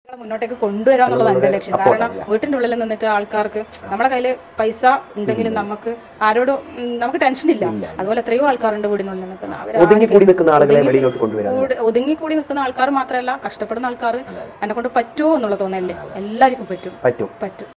മുന്നോട്ടേക്ക് കൊണ്ടുവരാന്നുള്ളതാണ് എന്റെ ലക്ഷ്യം support കാരണം ആണ്. വീട്ടിന്റെ ഉള്ളിൽ നിന്നിട്ട് ആൾക്കാർക്ക് നമ്മുടെ കയ്യിൽ പൈസ ഉണ്ടെങ്കിലും നമുക്ക് ആരോടും ഉം, നമുക്ക് ടെൻഷൻ ഇല്ല ഇല്ല. അതുപോലെ എത്രയോ ആൾക്കാരുണ്ട് വീടിനുള്ളിൽ നിൽക്കുന്ന അവര് ഒതുങ്ങി കൂടി നിൽക്കുന്ന ആളുകളെ ഒതുങ്ങി- വെളിയിലോട്ട് കൊണ്ടുവരാൻ കൂടി- ഒതുങ്ങി കൂടി നിൽക്കുന്ന ആൾക്കാർ മാത്രമല്ല കഷ്ടപ്പെടുന്ന ആൾക്കാർ എന്നെ കൊണ്ട് പറ്റുമോ എന്നുള്ള തോന്നല്ലേ എല്ലാവർക്കും പറ്റും പറ്റും പറ്റും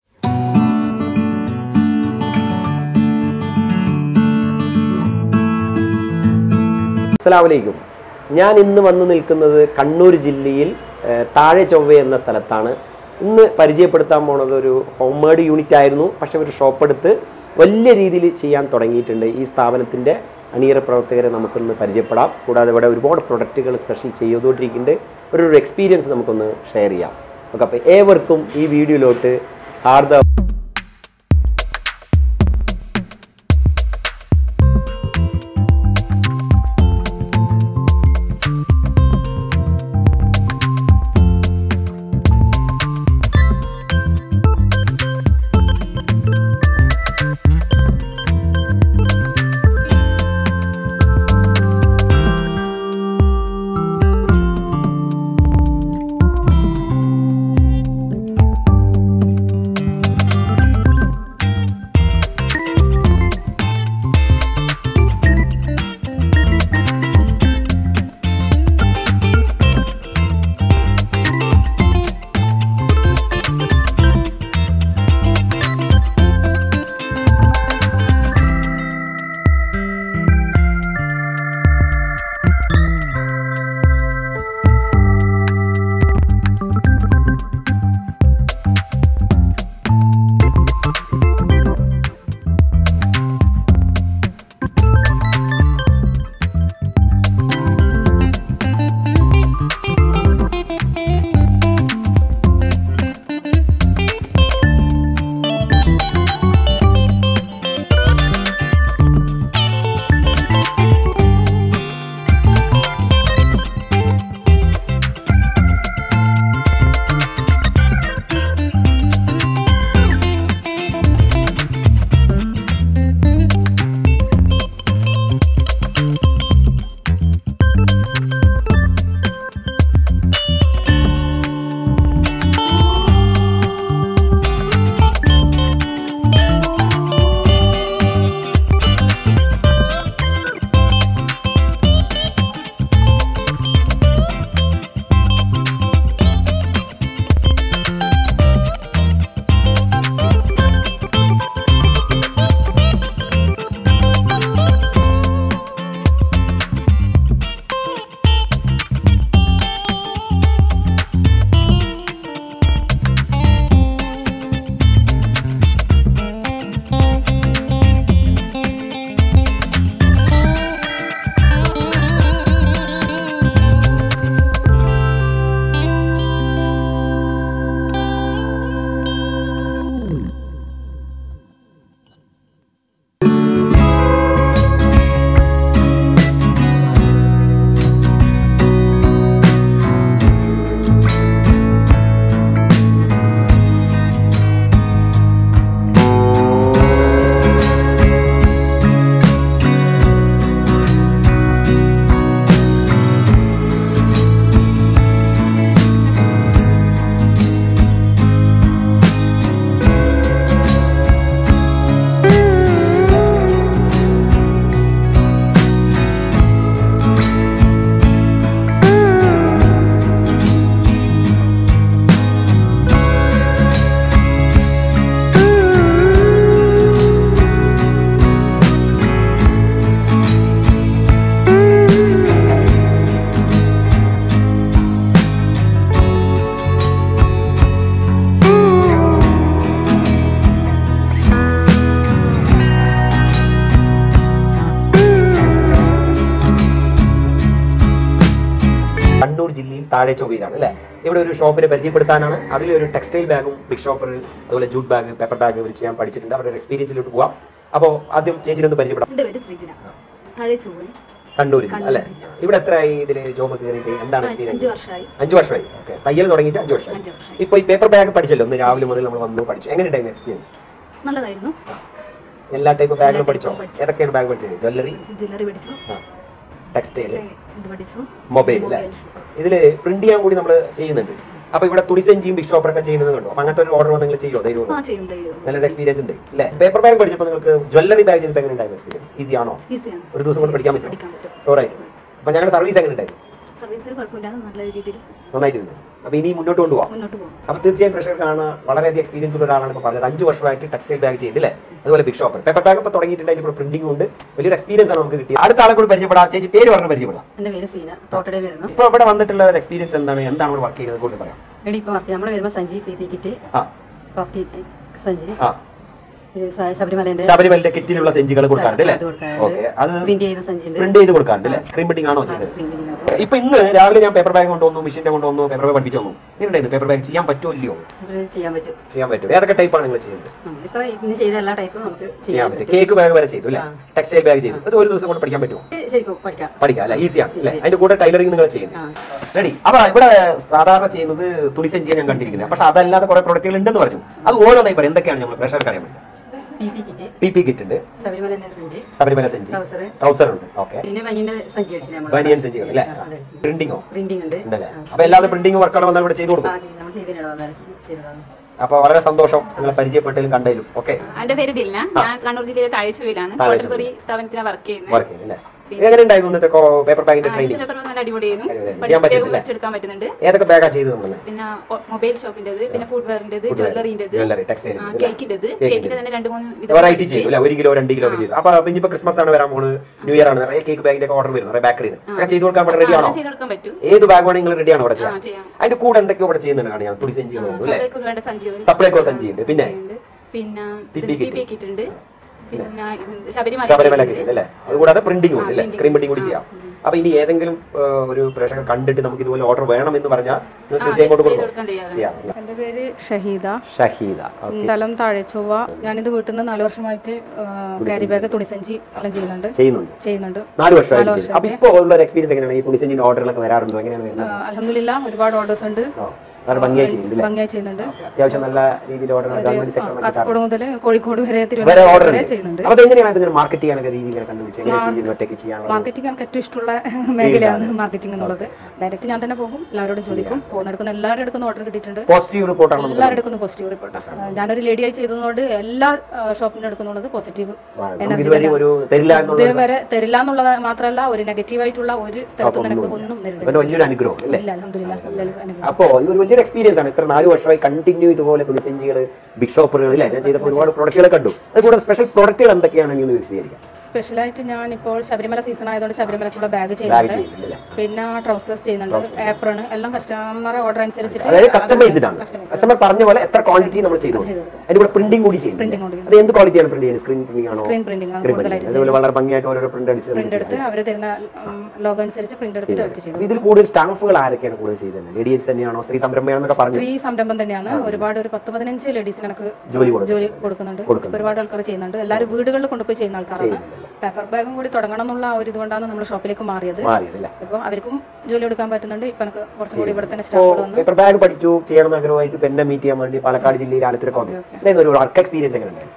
അസ്സലാമലൈക്കും ഞാൻ ഇന്ന് വന്നു നിൽക്കുന്നത് കണ്ണൂർ ജില്ലയിൽ ഏഹ്, താഴെ ചൊവ്വ എന്ന സ്ഥലത്താണ് ഇന്ന് പരിചയപ്പെടുത്താൻ പോണത് ഒരു ഹോം മെയ്ഡ് യൂണിറ്റ് ആയിരുന്നു പക്ഷെ ഒരു ഷോപ്പ് എടുത്ത് വലിയ രീതിയിൽ ചെയ്യാൻ തുടങ്ങിയിട്ടുണ്ട് ഈ സ്ഥാപനത്തിൻ്റെ അണിയറ പ്രവർത്തകരെ നമുക്കൊന്ന് പരിചയപ്പെടാം കൂടാതെ ഇവിടെ ഒരുപാട് പ്രൊഡക്റ്റുകൾ സ്പെഷ്യൽ ചെയ്തുകൊണ്ടിരിക്കുന്നുണ്ട് ഒരു ഒരു എക്സ്പീരിയൻസ് നമുക്കൊന്ന് ഷെയർ ചെയ്യാം ഓക്കെ അപ്പോൾ ഏവർക്കും ഈ വീഡിയോയിലോട്ട് ഹാർദ കണ്ണൂർ ജില്ലയിൽ താഴെ ചൊവ്വയിലാണ് അല്ലേ ഇവിടെ ഒരു ഷോപ്പിനെ പരിചയപ്പെടുത്താനാണ് അതിൽ ഒരു ടെക്സ്റ്റൈൽ ബാഗും ബിഗ് ഷോപ്പർ അതുപോലെ ജൂട്ട് ബാഗ് പേപ്പർ ബാഗ് വിളിച്ച് ഞാൻ പഠിച്ചിട്ടുണ്ട് അവരുടെ എക്സ്പീരിയൻസിലോട്ട് പോവാം അപ്പോൾ ആദ്യം ചേച്ചിനെ ഒന്ന് പരിചയപ്പെടാം എൻ്റെ പേര് ശ്രീജന താഴെ ചൊവ്വ കണ്ണൂർ ജില്ല കണ്ണൂർ അല്ലേ ജില്ല. ഇവിടെ എത്രയായി ഇതിൽ ജോബ് കയറിയിട്ട് എന്താണ് അഞ്ച് എക്സ്പീരിയൻസ് വർഷമായി അഞ്ചു വർഷമായി ഓക്കെ തയ്യൽ തുടങ്ങിയിട്ട് അഞ്ചു വർഷമായി അഞ്ച് വർഷമായി ഇപ്പൊ ഈ പേപ്പർ ബാഗ് പഠിച്ചല്ലോ ഒന്ന് രാവിലെ മുതൽ നമ്മൾ വന്നു പഠിച്ചു എങ്ങനെയുണ്ടായിരുന്നു എക്സ്പീരിയൻസ് നല്ലതായിരുന്നു എല്ലാ ടൈപ്പ് ബാഗുകളും type പഠിച്ചോ പഠിച്ചു. ഏതൊക്കെയാണ് ബാഗ് പഠിച്ചത് ജ്വല്ലറി ജ്വല്ലറി പഠിച്ചു ടെക്സ്റ്റൈൽ ഇത് പഠിച്ചു മൊബൈൽ അല്ലേ ഇതില് പ്രിന്റ് ചെയ്യാൻ കൂടി നമ്മൾ ചെയ്യുന്നുണ്ട് അപ്പൊ ഇവിടെ തുണിസഞ്ചിയും ബിഗ് ഷോപ്പറൊക്കെ ചെയ്യുന്നത് കണ്ടോ അപ്പൊ അങ്ങനത്തെ ഒരു ഓർഡർ നിങ്ങൾ ചെയ്യോ ധൈര്യം ആ ചെയ്യും ധൈര്യം നല്ലൊരു എക്സ്പീരിയൻസ് ഉണ്ട് അല്ലേ പേപ്പർ ബാഗ് പഠിച്ചപ്പോൾ നിങ്ങൾക്ക് ജ്വല്ലറി ബാഗ് ചെയ്തിട്ട് എങ്ങനെ ഉണ്ടായിരുന്നു എക്സ്പീരിയൻസ് ഈസി ആണോ ഈസിയാണ് ഒരു ദിവസം കൊണ്ട് പഠിക്കാൻ പറ്റും പഠിക്കാൻ പറ്റും ഷോറായിട്ട് അപ്പൊ ഞങ്ങളുടെ സർവീസ് എങ്ങനെ ഉണ്ടായിരുന്നു സർവീസ് കുഴപ്പമില്ലാതെ നല്ല രീതിയിൽ നന്നായിട്ടുണ്ട് അപ്പൊ ഇനി മുന്നോട്ട് കൊണ്ടുപോകാം മുന്നോട്ട് പോകും അപ്പൊ തീർച്ചയായും പ്രഷർക്കാണ് വളരെയധികം എക്സ്പീരിയൻസ് ഉള്ള ഒരാളാണ് ഇപ്പോൾ പറഞ്ഞത് അഞ്ച് വർഷമായിട്ട് ടെക്സ്റ്റൈൽ ബാഗ് ചെയ്യുന്നുണ്ട് അല്ലേ അതുപോലെ ബിഗ് ഷോപ്പർ പേപ്പർ ബാഗ് ഇപ്പോൾ തുടങ്ങിയിട്ടുണ്ട് അതിൽ കൂടെ പ്രിന്റിംഗ് ഉണ്ട് വലിയൊരു എക്സ്പീരിയൻസ് ആണ് നമുക്ക് കിട്ടിയത് അടുത്ത ആളെ കൂടി പരിചയപ്പെടാം ചേച്ചി പേര് പറഞ്ഞ് പരിചയപ്പെടാം എൻ്റെ പേര് സീന തോട്ടടയിൽ വരുന്നു ഇപ്പോൾ ഇവിടെ വന്നിട്ടുള്ള ഒരു എക്സ്പീരിയൻസ് എന്താണ് എന്താണ് ഇവിടെ വർക്ക് ചെയ്തത് കൊണ്ട് പറയാം എടി ഇപ്പോൾ വർക്ക് നമ്മൾ വരുമ്പോൾ സഞ്ചി പി പി കിറ്റ് ആ വർക്ക് സഞ്ചി ആ ഇത് സ- ശബരിമലേൻ്റെ ശബരിമലന്റെ കിറ്റിലുള്ള സെഞ്ചികൾ കൊടുക്കാറുണ്ട് അല്ലേ അത് കൊടുക്കാറുണ്ട്. ഓക്കെ അത് പ്രിന്റ് ചെയ്യുന്ന സഞ്ചിൻ്റെ പ്രിന്റ് ചെയ്ത് കൊടുക്കാറുണ്ട് അല്ലേ സ്ക്രീൻ പ്രിന്റിംഗ് ആണോ ചെയ്യുന്നത് ഇപ്പൊ ഇന്ന് രാവിലെ ഞാൻ പേപ്പർ ബാഗ് കൊണ്ടുവന്നു മെഷീന്റെ കൊണ്ടുവന്നു പേപ്പർ ബാഗ് പഠിപ്പിച്ചു തന്നു എങ്ങനെയുണ്ടായിരുന്നു പേപ്പർ ബാഗ് ചെയ്യാൻ പറ്റുമോ ഇല്ലയോ ചെയ്യാൻ പറ്റും ചെയ്യാൻ പറ്റും ഏതൊക്കെ ടൈപ്പാണ് നിങ്ങൾ ചെയ്യുന്നത് നമ്മളിപ്പോൾ ഇന്ന് ചെയ്ത എല്ലാ ടൈപ്പും നമുക്ക് ചെയ്യാൻ ചെയ്യാൻ പറ്റും പറ്റും കേക്ക് ബാഗ് വരെ ചെയ്തു അല്ലേ ആ. ടെക്സ്റ്റൈൽ ബാഗ് ചെയ്തു അത് ഒരു ദിവസം കൊണ്ട് പഠിക്കാൻ പറ്റുമോ ശരിക്കും പഠിക്കാം പഠിക്കാം അല്ലെ ഈസിയാണ് അല്ലേ അതിന്റെ കൂടെ ടൈലറിംഗ് നിങ്ങൾ ചെയ്യുന്നത് ആ റെഡി അപ്പൊ ഇവിടെ സാധാരണ ചെയ്യുന്നത് തുണിസഞ്ചിയാണ് ഞാൻ കണ്ടിരിക്കുന്നത് പക്ഷെ അതല്ലാതെ കുറെ പ്രൊഡക്റ്റുകൾ ഉണ്ടെന്ന് പറഞ്ഞു അത് ഓരോന്നായി പറയും എന്തൊക്കെയാണ് നമ്മൾ പ്രഷർക്ക് അറിയാൻ പറ്റും P P kit P P kit ഉണ്ട് ശബരിമലേൻ്റെ സഞ്ചി ശബരിമല സഞ്ചി ട്രൗസർ ട്രൗസർ ഉണ്ട് ഓക്കെ പിന്നെ ബനിയൻ്റെ സഞ്ചി അടിച്ചു നമ്മൾ ബനിയൻ സഞ്ചികൾ അല്ലേ പ്രിന്റിങ്ങോ പ്രിന്റിംഗ് ഉണ്ട് ഉണ്ടല്ലേ അപ്പൊ എല്ലാവരും പ്രിന്റിംഗ് വർക്കുകൾ വന്നാൽ ഇവിടെ ചെയ്തു കൊടുക്കും ആ, നമ്മൾ ചെയ്തിട്ടുണ്ടോ വന്നാൽ ചെയ്തതാണ് അപ്പൊ വളരെ സന്തോഷം നിങ്ങളെ പരിചയപ്പെട്ടതിലും കണ്ടതിലും ഓക്കെ എന്റെ പേര് ദിൽന ഞാൻ കണ്ണൂർ ജില്ലയിലെ താഴ്ചയിലാണ് താഴെച്ചുവയിൽ. കോട്ടപ്പുറി സ്ഥാപനത്തിലാണ് വർക്ക് ചെയ്യുന്നത് വർക്ക് ചെയ്യുന്നത് അല്ലേ എങ്ങനെ ഉണ്ടായിരുന്നു ഇന്നത്തെ പേപ്പർ ബാഗിന്റെ ട്രെയിനിങ് പേപ്പർ നല്ല അടിപൊളിയായിരുന്നു അടിപൊളിയായിരുന്നു. ചെയ്യാൻ പറ്റുന്നില്ലേ? പഠിച്ചെടുക്കാൻ പറ്റുന്നുണ്ട് ഏതൊക്കെ ബാഗാ ചെയ്തു തന്നെ പിന്നെ മൊബൈൽ ഷോപ്പിന്റേത് പിന്നെ ഫുഡ് വെയറിന്റേത് ജ്വല്ലറിന്റേത് ജ്വല്ലറി ടെക്സ്റ്റൈൽ കേക്കിന്റേത് കേക്കിന്റെ തന്നെ രണ്ട് മൂന്ന് വിധം വെറൈറ്റി ചെയ്തു അല്ലെ ഒരു കിലോ രണ്ട് കിലോ ഒക്കെ ചെയ്തു അപ്പൊ ഇനിയിപ്പോ ക്രിസ്മസ് ആണ് വരാൻ പോണ് ന്യൂ ഇയർ ആണ് നിറയെ കേക്ക് ബാഗിന്റെ ഓർഡർ വരും നിറയെ ബേക്കറിയിൽ അങ്ങനെ ചെയ്തു കൊടുക്കാൻ ഇവിടെ റെഡി ആണോ ചെയ്ത് കൊടുക്കാൻ പറ്റും ഏത് ബാഗ് വേണമെങ്കിൽ നിങ്ങൾ റെഡി ആണോ ഇവിടെ ആ ചെയ്യാൻ ചെയ്യാം അതിന്റെ കൂടെ എന്തൊക്കെയോ ഇവിടെ ചെയ്യുന്നുണ്ട് കാണാം തുണി സഞ്ചി തോന്നുന്നു അല്ലേ സപ്ലൈക്ക് വേണ്ട സഞ്ചികൾ സപ്ലൈക്കോ സഞ്ചി ഉണ്ട് പിന്നെ ഉണ്ട്. പിന്നെ PP kit. പി കിറ്റ് ഉണ്ട് പിന്നെ ഇതുണ്ട് ശബരിമല ശബരിമല kit ഉണ്ട്. കിറ്റ് അല്ലേ അതുകൂടാതെ പ്രിന്റിംഗ് ഉണ്ട് അല്ലേ printing. സ്ക്രീൻ പ്രിന്റിംഗ് കൂടി ചെയ്യാം ഉം. അപ്പൊ ഇനി ഏതെങ്കിലും ആ, ഒരു പ്രേക്ഷകർ കണ്ടിട്ട് നമുക്ക് ഇതുപോലെ ഓർഡർ വേണം എന്ന് പറഞ്ഞാൽ നിങ്ങൾ ആ, തീർച്ചയായും കൊണ്ട് ചെയ്ത് കൊടുക്കും കൊടുക്കാൻ തയ്യാറാണ്. ചെയ്യാം അല്ലേ? എൻ്റെ പേര് ഷഹീദ ഷഹീദ ഓക്കെ സ്ഥലം താഴെച്ചൊവ്വ ഞാനിത് വീട്ടിൽ നിന്ന് നാല് വർഷമായിട്ട് ക്യാരി ബാഗ് തുണിസഞ്ചി എല്ലാം ചെയ്യുന്നുണ്ട് ചെയ്യുന്നുണ്ട് ചെയ്യുന്നുണ്ട് നാല് വർഷമായിട്ട് നാല് ചെയ്യുന്നു. അപ്പൊ ഇപ്പോൾ ഉള്ള ഒരു എക്സ്പീരിയൻസ് എങ്ങനെയാണ് ഈ തുണിസഞ്ചിന്റെ ഓർഡറുകളൊക്കെ വരാറുണ്ടോ എങ്ങനെയാണ് വരുന്നത് അലഹമില്ല ഒരുപാട് ഓർഡേഴ്സ് ഉണ്ട് ഓ, വളരെ ഭംഗിയായി ചെയ്യുന്നുണ്ട് അല്ലേ ഭംഗിയായി ചെയ്യുന്നുണ്ട് അത്യാവശ്യം നല്ല രീതിയിൽ ഓർഡർ ഗവൺമെന്റ് ആ, സെക്ടർ കാസർഗോഡ് മുതൽ കോഴിക്കോട് വരെ വരെ തിരുവനന്തപുരം ഓർഡർ വരെ ചെയ്യുന്നുണ്ട് അപ്പൊ എങ്ങനെയാണ് ഇതിന് മാർക്കറ്റ് ചെയ്യാനൊക്കെ രീതി ഇങ്ങനെ കണ്ടുപിടിച്ച് എങ്ങനെ ചെയ്യുന്നത് ഒറ്റയ്ക്ക് ചെയ്യാനുള്ള മാർക്കറ്റിംഗ് എനിക്ക് ഏറ്റവും ഇഷ്ടമുള്ള മേഖലയാണ് മാർക്കറ്റിംഗ് എന്നുള്ളത് ഡയറക്റ്റ് ഞാൻ തന്നെ പോകും എല്ലാവരോടും ചോദിക്കും പോകുന്നെടുക്കുന്ന എല്ലാവരും എടുക്കുന്ന ഓർഡർ കിട്ടിയിട്ടുണ്ട് പോസിറ്റീവ് റിപ്പോർട്ടാണ് നമുക്ക് എല്ലാവരും എടുക്കുന്ന പോസിറ്റീവ് റിപ്പോർട്ടാണ് ഞാനൊരു ലേഡിയായി ചെയ്തതുകൊണ്ട് എല്ലാ ഷോപ്പിനും എടുക്കുന്നുള്ളത് പോസിറ്റീവ് നമുക്ക് ഇതുവരെ ഒരു തരില്ല എന്നുള്ള ഇതുവരെ തരില്ല എന്നുള്ളത് മാത്രമല്ല ഒരു നെഗറ്റീവ് ആയിട്ടുള്ള ഒരു സ്ഥലത്തും നിനക്ക് ഒന്നും നേരിടില്ല അവന്റെ വലിയൊരു അനുഗ്രഹം അല്ലേ ഇല്ല അലഹമില്ല അനുഗ്രഹം അപ്പോ ഇത് ഒരു വലിയൊരു എക്സ്പീരിയൻസ് ആണ് ഇത്ര നാല് വർഷമായി കണ്ടിന്യൂ ഇതുപോലെ തുണിസഞ്ചികൾ ബിഗ് ഷോപ്പറുകൾ അല്ലേ ഞാൻ ചെയ്തപ്പോൾ ഒരുപാട് പ്രൊഡക്റ്റുകൾ കണ്ടു അതുകൂടെ സ്പെഷ്യൽ പ്രൊഡക്റ്റുകൾ എന്തൊക്കെയാണെന്ന് ഒന്ന് വിശദീകരിക്കാം സ്പെഷ്യലായിട്ട് ഞാൻ ഇപ്പോൾ ശബരിമല സീസൺ ആയതുകൊണ്ട് ശബരിമലക്കുള്ള ബാഗ് ബാഗ് ചെയ്യുന്നുണ്ട് ചെയ്യുന്നുണ്ട് അല്ലേ പിന്നെ ട്രൗസേഴ്സ് ചെയ്യുന്നുണ്ട് ഏപ്രൺ എല്ലാം കസ്റ്റമറെ ഓർഡർ അനുസരിച്ചിട്ട് അതായത് കസ്റ്റമൈസ്ഡ് ആണ് Customized. കസ്റ്റമർ പറഞ്ഞ പോലെ എത്ര ക്വാണ്ടിറ്റി നമ്മൾ ചെയ്തു ചെയ്ത് കൊടുക്കും. അതിന്റെ കൂടെ പ്രിന്റിംഗ് കൂടി ചെയ്യുന്നു Printing കൂടി അത് എന്ത് ക്വാളിറ്റിയാണ് പ്രിന്റ് ചെയ്യുന്നത് സ്ക്രീൻ പ്രിന്റിംഗ് ആണോ സ്ക്രീൻ പ്രിന്റിംഗ് ആണ് Screen printing. കൂടുതലായിട്ട് അതുപോലെ വളരെ ഭംഗിയായിട്ട് ഓരോ പ്രിന്റ് അടിച്ച് പ്രിന്റ് എടുത്ത് അവർ തരുന്ന ലോഗോ അനുസരിച്ച് പ്രിന്റ് എടുത്തിട്ട് അവർക്ക് ചെയ്തു അപ്പൊ ഇതിൽ കൂടുതൽ സ്റ്റാഫുകൾ ആരൊക്കെയാണ് കൂടുതൽ ചെയ്തത് ലേഡീസ് തന്നെയാണോ സ്ത്രീ സംരംഭമാണെന്നൊക്കെ പറഞ്ഞു സ്ത്രീ സംരംഭം തന്നെയാണ് ഒരുപാട് ഒരു പത്ത് പതിനഞ്ച് ലേഡീസിന് എനിക്ക് ജോലി കൊടുക്കും. ജോലി കൊടുക്കുന്നുണ്ട് ഒരുപാട് ആൾക്കാർ ചെയ്യുന്നുണ്ട് എല്ലാവരും വീടുകളിൽ കൊണ്ടുപോയി ചെയ്യുന്ന ആൾക്കാരാണ് പേപ്പർ ബാഗും കൂടി തുടങ്ങണം എന്നുള്ള ആ ഒരു ഇതുകൊണ്ടാണ് നമ്മൾ ഷോപ്പിലേക്ക് മാറിയത് മാറിയത് അല്ലേ ഇപ്പം അവർക്കും ജോലി കൊടുക്കാൻ പറ്റുന്നുണ്ട് ഇപ്പൊ എനിക്ക് കുറച്ചും കൂടി ഇവിടെ തന്നെ ഇപ്പോ സ്റ്റാഫുകൾ വന്നു പേപ്പർ ബാഗ് പഠിച്ചു ചെയ്യണം ആഗ്രഹമായിട്ട് ഇപ്പൊ എന്നെ മീറ്റ് ചെയ്യാൻ വേണ്ടി പാലക്കാട് ജില്ലയിൽ ആലത്തൂരൊക്കെ വന്നു എന്തായിരുന്നു ഒരു വർക്ക് എക്സ്പീരിയൻസ് എങ്ങനെയുണ്ടായിരുന്നു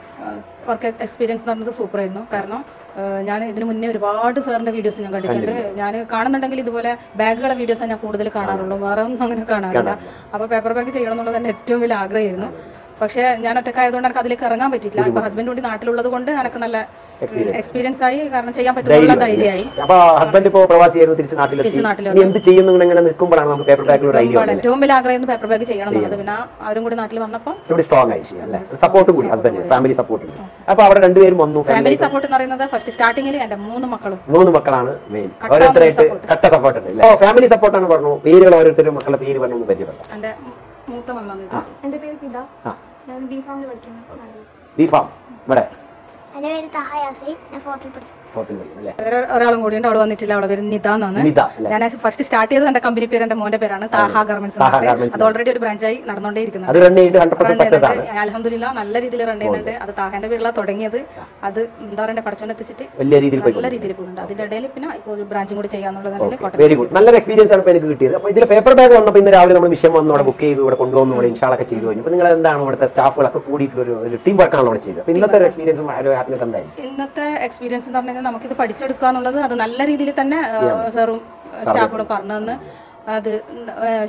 വർക്ക് എക്സ്പീരിയൻസ് എന്ന് പറഞ്ഞത് സൂപ്പർ ആയിരുന്നു കാരണം ഏഹ്, ഞാൻ ഇതിന് മുന്നേ ഒരുപാട് സാറിന്റെ വീഡിയോസ് ഞാൻ കണ്ടിട്ടുണ്ട് ഞാൻ കാണുന്നുണ്ടെങ്കിൽ ഇതുപോലെ ബാഗുകളെ വീഡിയോസ് ഞാൻ കൂടുതൽ കാണാറുള്ളൂ വേറെ ഒന്നും അങ്ങനെ കാണാറില്ല അപ്പോൾ പേപ്പർ ബാഗ് ചെയ്യണം എന്നുള്ളത് എൻ്റെ ഏറ്റവും വലിയ ആഗ്രഹമായിരുന്നു പക്ഷേ ഞാൻ ഒറ്റക്കായതുകൊണ്ട് എനിക്ക് അതിലേക്ക് ഇറങ്ങാൻ പറ്റിയില്ല ഇപ്പൊ ഹസ്ബൻഡ് കൂടി നാട്ടിലുള്ളത് കൊണ്ട് എനിക്ക് നല്ല എക്സ്പീരിയൻസ് ആയി കാരണം ചെയ്യാൻ പറ്റുന്നുള്ള ധൈര്യമായി അപ്പൊ ഹസ്ബൻഡ് ഇപ്പോ പ്രവാസിയായിരുന്നു തിരിച്ച് നാട്ടിലെത്തി തിരിച്ച് നാട്ടിൽ ഇനി എന്ത് ചെയ്യുന്നു ഇങ്ങനെ നിൽക്കുമ്പോഴാണ് നമുക്ക് പേപ്പർ ബാഗിൽ ഒരു ഐഡിയ ഇപ്പോൾ ഏറ്റവും വലിയ ആഗ്രഹം പേപ്പർ ബാഗ് ചെയ്യണം എന്നുള്ളത് പിന്നെ അവരും കൂടി നാട്ടിൽ വന്നപ്പോൾ കുറച്ചുകൂടി സ്ട്രോങ് ആയി അല്ലേ സപ്പോർട്ട് കൂടി ഹസ്ബൻഡ് ഫാമിലി സപ്പോർട്ട് അപ്പൊ അവിടെ രണ്ടുപേരും വന്നു ഫാമിലി സപ്പോർട്ട് എന്ന് പറയുന്നത് ഫസ്റ്റ് സ്റ്റാർട്ടിങ്ങിൽ എൻ്റെ മൂന്ന് മക്കളും മൂന്ന് മക്കളാണ് മെയിൻ കട്ട ഓരോരുത്തരായിട്ട് support. കട്ട സപ്പോർട്ട് ഉണ്ട് ഓ ഫാമിലി സപ്പോർട്ടാണ് പറഞ്ഞു പേരുകൾ ഓരോരുത്തരും മക്കളുടെ പേര് പറഞ്ഞു ഒന്ന് പരിചയപ്പെടാം എൻ്റെ മൂത്ത മകളാണ് ഇത് എൻ്റെ പേര് ഫിദ ആ ഞാൻ ബി ഫാമിൽ പഠിക്കുന്നു ബി ഫാം ഇവിടെ എൻ്റെ പേര് തഹ യാസി ഞാൻ ഫോർത്തിൽ പഠിക്കുന്നു ഹോട്ടലിൽ പഠിക്കുന്നു അല്ലേ വേറെ ഒരാളും കൂടി ഉണ്ട് അവിടെ വന്നിട്ടില്ല അവിടെ പേര് നിത എന്നാണ് നിത അല്ലേ ഞാൻ ഫസ്റ്റ് സ്റ്റാർട്ട് ചെയ്തത് എന്റെ കമ്പനി പേര് എന്റെ മോന്റെ പേരാണ് താഹ ഗാർമെന്റ്സ് താഹ Garments. അത് ഓൾറെഡി ഒരു ബ്രാഞ്ചായി നടന്നുകൊണ്ടേയിരിക്കുന്നത് അത് റൺ ചെയ്തിട്ട് ഹൺഡ്രഡ് പെർസെന്റ് സക്സസ് ആണ് അലഹമില്ല നല്ല രീതിയിൽ റൺ ചെയ്യുന്നുണ്ട് അത് താഹന്റെ പേരിലാണ് തുടങ്ങിയത് അത് എന്താ പറയുക പഠിച്ചോണ്ട് എത്തിച്ചിട്ട് വലിയ രീതിയിൽ പോയി നല്ല രീതിയിൽ പോകുന്നുണ്ട് അതിന്റെ ഇടയിൽ പിന്നെ ഇപ്പോൾ ഒരു ബ്രാഞ്ചും കൂടി ചെയ്യാന്നുള്ള നിലയിൽ വെരി കോട്ടയം ഗുഡ് നല്ലൊരു എക്സ്പീരിയൻസ് ആണ് ഇപ്പൊ എനിക്ക് കിട്ടിയത് അപ്പൊ ഇതിൽ പേപ്പർ ബാഗ് വന്നപ്പോൾ ഇന്ന് രാവിലെ നമ്മൾ വിഷയം വന്നു ഇവിടെ ബുക്ക് ചെയ്തു ഇവിടെ കൊണ്ടുവന്നു ഇവിടെ ഇൻഷാളൊക്കെ ചെയ്തു കഴിഞ്ഞു അപ്പൊ നിങ്ങൾ എന്താണ് ഇവിടുത്തെ സ്റ്റാഫുകളൊക്കെ കൂടിയിട്ട് ഒരു ഒരു ടീം വർക്കാണ് ഇവിടെ ചെയ്തത് അപ്പൊ ഇന്നത്തെ ഒരു എക്സ്പീരിയൻസും ഒരു ഹാപ്പിനെസ് എന്തായി ഇന്നത്തെ എക്സ്പീരിയൻസ് എന്ന് പറഞ്ഞാൽ നമുക്കിത് പഠിച്ചെടുക്കുക എന്നുള്ളത് അത് നല്ല രീതിയിൽ തന്നെ സാറും സ്റ്റാഫുകളും പറഞ്ഞു തന്ന് അത്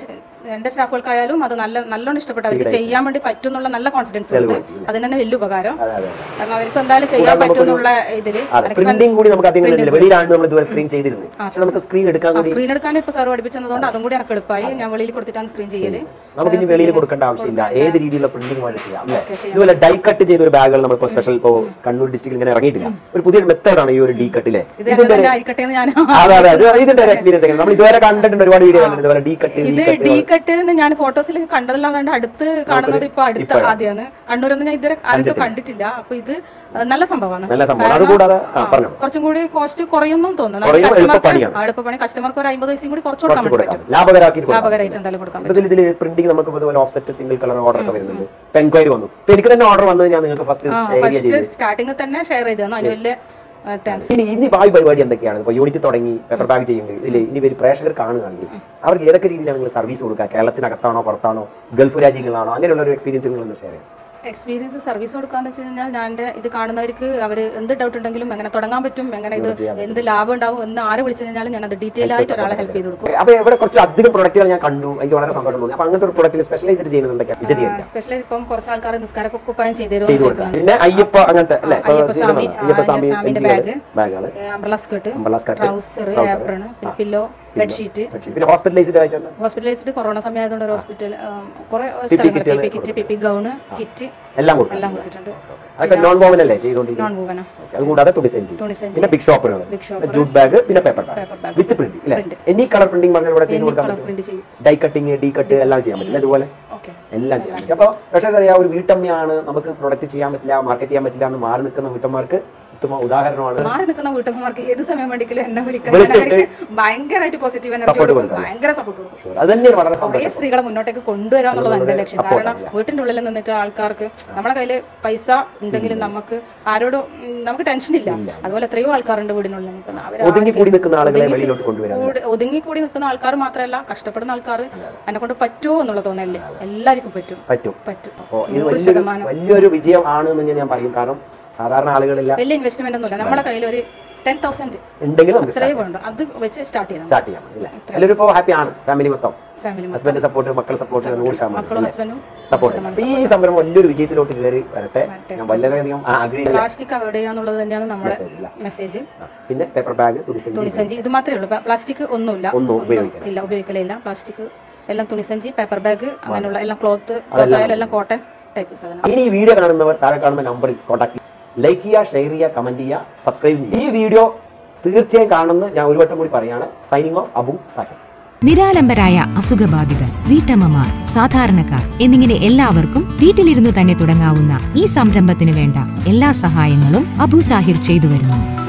എന്റെ സ്റ്റാഫുകൾക്കായാലും അത് നല്ല നല്ലോണം ഇഷ്ടപ്പെട്ടു അവർക്ക് ചെയ്യാൻ വേണ്ടി പറ്റും എന്നുള്ള നല്ല കോൺഫിഡൻസ് ഉണ്ട് അതിന് തന്നെ വലിയ ഉപകാരം അതെ അതെ കാരണം അവർക്ക് എന്തായാലും ചെയ്യാൻ പറ്റും എന്നുള്ള ഇതില് അതെ പ്രിന്റിംഗ് കൂടി നമുക്ക് അധികം ഇല്ല വെളിയിലാണ് നമ്മൾ ഇതുവരെ സ്ക്രീൻ ചെയ്തിരുന്നത് പക്ഷെ നമുക്ക് സ്ക്രീൻ എടുക്കാൻ കൂടി സ്ക്രീൻ എടുക്കാൻ ഇപ്പൊ സാർ പഠിപ്പിച്ചതുകൊണ്ട് അതും കൂടി എനിക്ക് എളുപ്പമായി ഞാൻ വെളിയിൽ കൊടുത്തിട്ടാണ് സ്ക്രീൻ ചെയ്യല് നമുക്ക് ഇനി വെളിയിൽ കൊടുക്കേണ്ട ആവശ്യമില്ല ഏത് രീതിയിലുള്ള പ്രിന്റിംഗ് വേണം ചെയ്യാം അല്ലേ ഇതുപോലെ ഡൈ കട്ട് ചെയ്ത ഒരു ബാഗുകൾ നമ്മൾ സ്പെഷ്യൽ ഇപ്പോ കണ്ണൂർ ഡിസ്ട്രിക്റ്റിൽ ഇങ്ങനെ ഇറങ്ങിയിട്ടില്ല ഒരു പുതിയ മെത്തേഡാണ് ഈ ഒരു ഡി കട്ടിലെ ഇത് അങ്ങനെ തന്നെ ആയിക്കട്ടെ എന്ന് ഞാൻ അതെ അതെ അത് ഇതിന്റെ ഒരു എക്സ്പീരിയൻസ് എങ്ങനെ നമ്മൾ ഇതുവരെ കണ്ടിട്ടുണ്ട് ഒരുപാട് വീഡിയോ കണ്ടിട്ടുണ്ട് ഇതുപോലെ ഡി കട്ട് ഇത് ഡി കട്ട് എന്ന് ഞാൻ ഫോട്ടോസിൽ കണ്ടതല്ലാണ്ട് അടുത്ത് കാണുന്നത് ഇപ്പൊ അടുത്ത ആദ്യമാണ് കണ്ണൂരൊന്നും ഞാൻ ഇതുവരെ ആരും കണ്ടിട്ടില്ല അപ്പൊ ഇത് ആ, നല്ല സംഭവമാണ് നല്ല സംഭവം അതുകൂടാതെ ആ പറഞ്ഞു കുറച്ചും കൂടി കോസ്റ്റ് കുറയുന്നു തോന്നുന്നു കുറയും, കസ്റ്റമർക്ക് എളുപ്പപ്പണിയാണ്. എളുപ്പപ്പണി കസ്റ്റമർക്ക് ഒരു അമ്പത് പൈസയും കൂടി കുറച്ച് കൊടുക്കാൻ വേണ്ടി പറ്റും ലാഭകരാക്കി കൊടുക്കാം ലാഭകരമായിട്ട് എന്തായാലും കൊടുക്കാൻ പറ്റും ഇതിൽ ഇതിൽ പ്രിന്റിംഗ് നമുക്ക് ഇതുപോലെ ഓഫ്സെറ്റ് സിംഗിൾ കളർ ഓർഡർ ഒക്കെ വരുന്നുണ്ട് ഇപ്പൊ എൻക്വയറി വന്നു ഇപ്പൊ എനിക്ക് തന്നെ ഓർഡർ വന്നത് ഞാൻ നിങ്ങൾക്ക് ഫസ്റ്റ് ആ ഷെയർ ഫസ്റ്റ് ചെയ്ത് സ്റ്റാർട്ടിങ്ങിൽ തന്നെ ഷെയർ ചെയ്തു തന്നു അതിന് വലിയ താങ്ക്സ് ഇനി ഇനി ഭാവി പരിപാടി എന്തൊക്കെയാണ് ഇപ്പൊ യൂണിറ്റ് തുടങ്ങി പേപ്പർ ബാഗ് ചെയ്യുന്നത് ഇല്ലേ ഇനി വരും പ്രേക്ഷകർ കാണുകയാണെങ്കിൽ അവർക്ക് ഏതൊക്കെ രീതിയിലാണ് നിങ്ങൾ സർവീസ് കൊടുക്കുക കേരളത്തിനകത്താണോ പുറത്താണോ ഗൾഫ് രാജ്യങ്ങളാണോ അങ്ങനെയുള്ള ഒരു എക്സ്പീരിയൻസ് നിങ്ങൾ ഷെയർ ചെയ്യാം എക്സ്പീരിയൻസ് സർവീസ് കൊടുക്കാന്ന് വെച്ച് കഴിഞ്ഞാൽ ഞാൻ എൻ്റെ ഇത് കാണുന്നവർക്ക് അവർ എന്ത് ഡൗട്ട് ഉണ്ടെങ്കിലും എങ്ങനെ തുടങ്ങാൻ പറ്റും എങ്ങനെ ഇത് എന്ത് ലാഭം ഉണ്ടാവും എന്ന് ആരെ വിളിച്ചു കഴിഞ്ഞാലും ഞാൻ അത് ഡീറ്റെയിൽ ആയിട്ട് ഒരാളെ ഹെൽപ്പ് ചെയ്ത് കൊടുക്കും അപ്പൊ ഇവിടെ കുറച്ച് അധികം പ്രൊഡക്റ്റുകൾ ഞാൻ കണ്ടു എനിക്ക് വളരെ സന്തോഷം തോന്നി അപ്പൊ അങ്ങനത്തെ ഒരു പ്രൊഡക്റ്റിൽ സ്പെഷ്യലൈസ്ഡ് ചെയ്യുന്നത് എന്തൊക്കെയാണ് വിശദീകരിക്കാം സ്പെഷ്യലി ഇപ്പം കുറച്ച് ആൾക്കാർ നിസ്കാര കുപ്പായം ചെയ്തു ചെയ്തു തരുമോ കൊടുക്കാം പിന്നെ അയ്യപ്പ അങ്ങനത്തെ അല്ലെ അയ്യപ്പ സ്വാമി, അയ്യപ്പ ആ, സ്വാമി സ്വാമിന്റെ സെഞ്ചുറി ബാഗ്. ബാഗുകള് അംബ്രല സ്കേർട്ട് അമ്പല സ്കർട്ട് ട്രൗസർ ആപ്രൺ പിന്നെ പില്ലോ ബെഡ്ഷീറ്റ് പിന്നെ ഹോസ്പിറ്റലൈസ്ഡ് ആയിട്ടുള്ള ഹോസ്പിറ്റലൈസ്ഡ് കൊറോണ സമയമായതുകൊണ്ട് ഒരു ഹോസ്പിറ്റൽ കുറെ PPE സ്ഥലങ്ങൾ കിറ്റുകൾ P P kit P P gown kit എല്ലാം കൊടുക്കും എല്ലാം കൊടുത്തിട്ടുണ്ട് അതൊക്കെ നോൺ വോവൻ അല്ലേ ചെയ്തുകൊണ്ടിരിക്കുന്നത് നോൺ വൂവന അതുകൂടാതെ തുണി സെഞ്ചി തുണി സഞ്ചി പിന്നെ ബിഗ് ഷോപ്പറുകൾ ബിഗ് ഷോപ്പ് ജൂട്ട് ബാഗ് പിന്നെ paper bag paper bag with print അല്ലേ Print. എനി കളർ പ്രിന്റിംഗ് പറഞ്ഞാൽ ഇവിടെ ചെയ്ത് കൊടുക്കാൻ കളർ പറ്റും പ്രിന്റ് ചെയ്യും ഡൈ കട്ടിങ് ഡി കട്ട് എല്ലാം ചെയ്യാൻ പറ്റില്ല അതുപോലെ ഓക്കെ എല്ലാം ചെയ്യാൻ പറ്റും അപ്പോൾ പക്ഷേ അറിയാം ഒരു വീട്ടമ്മയാണ് നമുക്ക് പ്രൊഡക്റ്റ് ചെയ്യാൻ പറ്റില്ല മാർക്കറ്റ് ചെയ്യാൻ പറ്റില്ല എന്ന് മാറി നിൽക്കുന്ന വീട്ടമ്മമാർക്ക് ഉത്തമ ഉദാഹരണമാണ് മാറി നിൽക്കുന്ന വീട്ടമ്മമാർക്ക് ഏത് സമയം വേണ്ടിക്കലും എന്നെ വിളിക്കാൻ വിളിച്ചിട്ട് ഞാൻ അവർക്ക് ഭയങ്കരമായിട്ട് പോസിറ്റീവ് എനർജി Support കൊടുക്കും കൊടുക്കാം. ഭയങ്കര സപ്പോർട്ട് കൊടുക്കും അത് തന്നെയാണ് വളരെ കുറേ സന്തോഷം സ്ത്രീകളെ മുന്നോട്ടേക്ക് കൊണ്ടുവരിക എന്നുള്ളതാണ് എന്റെ ലക്ഷ്യം support കാരണം ആണ്. വീട്ടിന്റെ ഉള്ളിൽ നിന്നിട്ട് ആൾക്കാർക്ക് നമ്മളെ കയ്യിൽ പൈസ ഉണ്ടെങ്കിലും നമുക്ക് ആരോടും ഉം, നമുക്ക് ടെൻഷൻ ഇല്ല അതുപോലെ എത്രയോ ആൾക്കാരുണ്ട് വീടിനുള്ളിൽ നിൽക്കുന്ന അവര് ഒതുങ്ങി കൂടി നിൽക്കുന്ന ആളുകളെ ഒതുങ്ങി വെളിയിലോട്ട് കൊണ്ടുവരാൻ കൂടി- ഒതുങ്ങി കൂടി നിൽക്കുന്ന ആൾക്കാർ മാത്രമല്ല കഷ്ടപ്പെടുന്ന ആൾക്കാർ എന്നെ കൊണ്ട് പറ്റുമോ എന്നുള്ള തോന്നല്ലേ എല്ലാവർക്കും പറ്റും പറ്റും പറ്റും അപ്പോൾ ഇത് നൂറ് വലിയൊരു ശതമാനം. വലിയൊരു വിജയം ആണ് എന്ന് ഞാൻ പറയും കാരണം സാധാരണ ആളുകളില്ല വലിയ ഇൻവെസ്റ്റ്മെന്റ് ഒന്നുമില്ല നമ്മുടെ കയ്യിൽ ഒരു ടെൻ തൗസൻഡ് ഉണ്ടെങ്കിൽ നമുക്ക് അത്രയും വേണ്ട അത് വെച്ച് സ്റ്റാർട്ട് ചെയ്താൽ സ്റ്റാർട്ട് ചെയ്യാം അല്ലേ എല്ലാവരും ഇപ്പോൾ ഹാപ്പി ആണ് ഫാമിലി മൊത്തം ഫാമിലി ഹസ്ബൻഡ് സപ്പോർട്ട് മക്കൾ സപ്പോർട്ട് നൂറ് ശതമാനം മക്കളും ഹസ്ബൻഡും സപ്പോർട്ട് ഈ സംരംഭം വലിയൊരു വിജയത്തിലോട്ട് കയറി വരട്ടെ വരട്ടെ. ഞാൻ വളരെയധികം ആഗ്രഹിക്കില്ല പ്ലാസ്റ്റിക് അവോയ്ഡ് ചെയ്യാന്നുള്ളത് തന്നെയാണ് നമ്മുടെ മെസ്സേജ് പിന്നെ പേപ്പർ ബാഗ് തുണിസഞ്ചി തുണിസഞ്ചി ഇത് മാത്രമേ ഉള്ളൂ പ്ലാസ്റ്റിക് ഒന്നുമില്ല ഒന്നും ഉപയോഗിക്കില്ല. ഇല്ല ഉപയോഗിക്കലില്ല പ്ലാസ്റ്റിക് എല്ലാം തുണിസഞ്ചി പേപ്പർ ബാഗ് അങ്ങനെയുള്ള എല്ലാം ക്ലോത്ത് ക്ലോത്ത് ആയാലും എല്ലാം കോട്ടൺ ടൈപ്പ് സാധനം ഇനി ഈ വീഡിയോ കാണുന്നവർ താഴെ കാണുന്ന നമ്പറിൽ കോൺടാക്ട് ലൈക്ക് ചെയ്യുക ഷെയർ ചെയ്യുക കമന്റ് ചെയ്യുക സബ്സ്ക്രൈബ് ചെയ്യുക ഈ വീഡിയോ തീർച്ചയായും കാണുന്ന ഞാൻ ഒരു വട്ടം കൂടി പറയാണ് സൈനിങ് ഓഫ് അബു സാഹിബ് നിരാലംബരായ അസുഖബാധിതർ വീട്ടമ്മമാർ സാധാരണക്കാർ എന്നിങ്ങനെ എല്ലാവർക്കും വീട്ടിലിരുന്നു തന്നെ തുടങ്ങാവുന്ന ഈ സംരംഭത്തിന് വേണ്ട എല്ലാ സഹായങ്ങളും അബു സാഹിർ ചെയ്തു വരുന്നു